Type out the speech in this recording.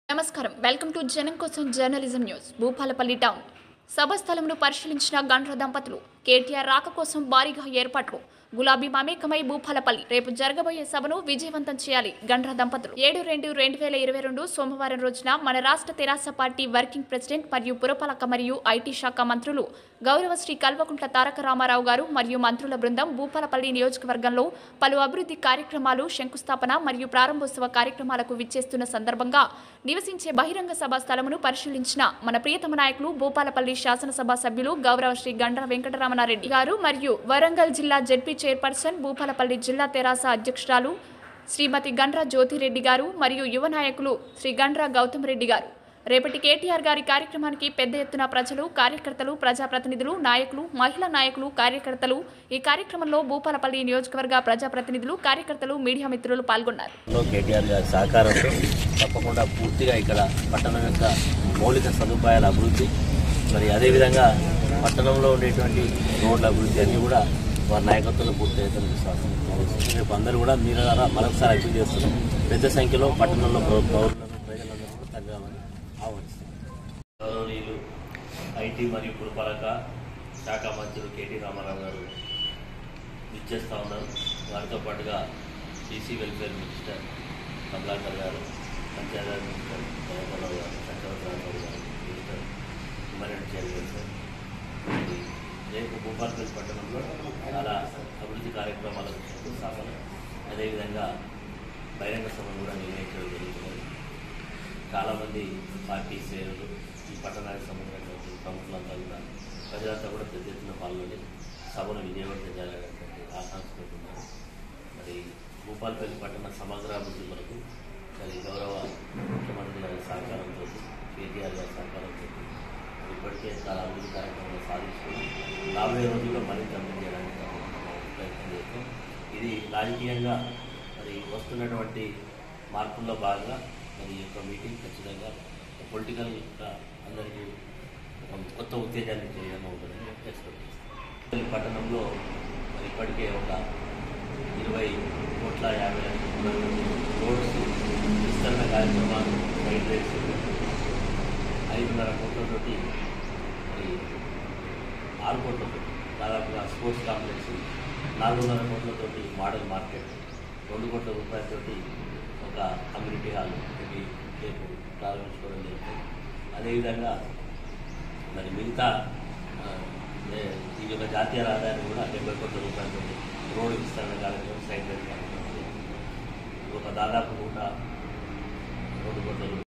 నమస్కారం welcome to జనం కోసం జర్నలిజం న్యూస్ భూపాలపల్లి టౌన్ సభ స్థలంను పరిశీలించిన గండ్ర దంపతులు కేటీఆర్ రాక కోసం భారీగా ఏర్పాట్లు గులాబీ మమేకమై భూపాలపల్లి రేపు జరగబోయే సభను విజయవంతం చేయాలి గండ్ర దంపతులు ఏడు రెండు రెండు వేల ఇరవై రెండు సోమవారం రోజున మన రాష్ట్ర తెరాస పార్టీ వర్కింగ్ ప్రెసిడెంట్ మరియు పురపాలక మరియు ఐటీ శాఖ మంత్రులు గౌరవ శ్రీ కల్వకుంట్ల తారక రామారావు గారు మరియు మంత్రుల బృందం భూపాలపల్లి నియోజకవర్గంలో పలు అభివృద్ధి కార్యక్రమాలు శంకుస్థాపన మరియు ప్రారంభోత్సవ కార్యక్రమాలకు విచ్చేస్తున్న సందర్భంగా నివసించే బహిరంగ సభ స్థలమును పరిశీలించిన మన ప్రియతమ నాయకులు భూపాలపల్లి శాసనసభ సభ్యులు గౌరవ శ్రీ గండ్ర వెంకటరమణారెడ్డి గారు మరియు వరంగల్ జిల్లా జడ్పీ చైర్పర్సన్ భూపాలపల్లి జిల్లా తెరాస అధ్యక్షురాలు శ్రీమతి గండ్ర జ్యోతిరెడ్డి గారు మరియు యువ నాయకులు శ్రీ గండ్ర గౌతమ్ రెడ్డి గారు రేపటి కేటీఆర్ గారి కార్యక్రమానికి పెద్ద ఎత్తున ప్రజలు కార్యకర్తలు ప్రజాప్రతినిధులు నాయకులు మహిళా నాయకులు కార్యకర్తలు ఈ కార్యక్రమంలో భూపాలపల్లి నియోజకవర్గ ప్రజాప్రతినిధులు కార్యకర్తలు మీడియా మిత్రులు పాల్గొన్నారు లో కేటీఆర్ గారి సహకారంతో తప్పకుండా పూర్తిగా ఇక్కడ పట్టణం యొక్క మౌలిక సదుపాయాల అభివృద్ధి మరి అదేవిధంగా పట్టణంలో ఉండేటువంటి రోడ్ల అభివృద్ధి అన్నీ కూడా వారి నాయకత్వంలో పూర్తి అవుతున్న విశ్వాసం కలుగుతుంది. రేపు అందరూ కూడా మీరు ద్వారా మరొకసారి అప్పీల్ చేస్తున్నాం పెద్ద సంఖ్యలో పట్టణంలో పౌ- పౌరులను ప్రజలందరూ కూడా తగ్గామని ఆహ్వానిస్తున్నాం గౌరవనీయులు ఐటీ మరియు పురపాలక శాఖ మంత్రులు కేటీ రామారావు గారు ఇచ్చేస్తూ ఉన్నారు వారితో పాటుగా బీసీ వెల్ఫేర్ మినిస్టర్ కమలాకర్ గారు పంచాయతీ మినిస్టర్ దయాకర్రావు గారు చక్రవర్తి గారు మినిస్టర్ హ్యూమన్ చైర్మన్ సార్ మరి రేపు భూపాలపల్లి పట్టణంలో చాలా అభివృద్ధి కార్యక్రమాలకు శంకుస్థాపన అదేవిధంగా బహిరంగ సభను కూడా నిర్వహించడం జరుగుతున్నది చాలామంది పార్టీ శ్రేణులు ఈ పట్టణానికి సంబంధించినటువంటి ప్రముఖులంతా కూడా ప్రజలంతా కూడా పెద్ద ఎత్తున పాల్గొని సభను విజయవంతం చేయాలనేటువంటి ఆకాంక్షలు ఉన్నారు మరి భూపాలపల్లి పట్టణ సమగ్రాభివృద్ధి కొరకు మరి గౌరవ ముఖ్యమంత్రి గారి సహకారంతో కేటీఆర్ గారి సహకారంతో మరి ఇప్పటికే చాలా అభివృద్ధి కార్యక్రమాలు సాధించుకుని రాబోయే రోజుల్లో మరింత అభివృద్ధి చేయడానికి తప్పకుండా ప్రయత్నం చేస్తాం ఇది రాజకీయంగా మరి వస్తున్నటువంటి మార్పుల్లో భాగంగా మరి ఈ యొక్క మీటింగ్ ఖచ్చితంగా పొలిటికల్గా అందరికీ ఒక కొత్త ఉత్తేజాన్ని చేయడం ఉంటుందని ఎక్స్పెక్ట్ చేస్తాం ఈ పట్టణంలో మరి ఇప్పటికే ఒక ఇరవై కోట్ల యాభై లక్షల రోడ్స్ విస్తరణ కార్యక్రమాలు రైట్ రేట్స్ ఐదున్నర కోట్లతోటి మరి ఆరు కోట్లతో దాదాపుగా స్పోర్ట్స్ కాంప్లెక్స్ నాలుగున్నర కోట్లతోటి మోడల్ మార్కెట్ రెండు కోట్ల రూపాయలతోటి ఒక కమ్యూనిటీ హాల్ ఇది రేపు ప్రారంభించుకోవడం జరుగుతుంది అదేవిధంగా మరి మిగతా ఆ, ఏ- ఈ యొక్క జాతీయ రహదారిని కూడా డెబ్బై కోట్ల రూపాయలతో రోడ్డు విస్తరణ కార్యక్రమం సైడ్ కార్యక్రమం ఒక దాదాపు నూట రెండు కోట్ల రూపాయలు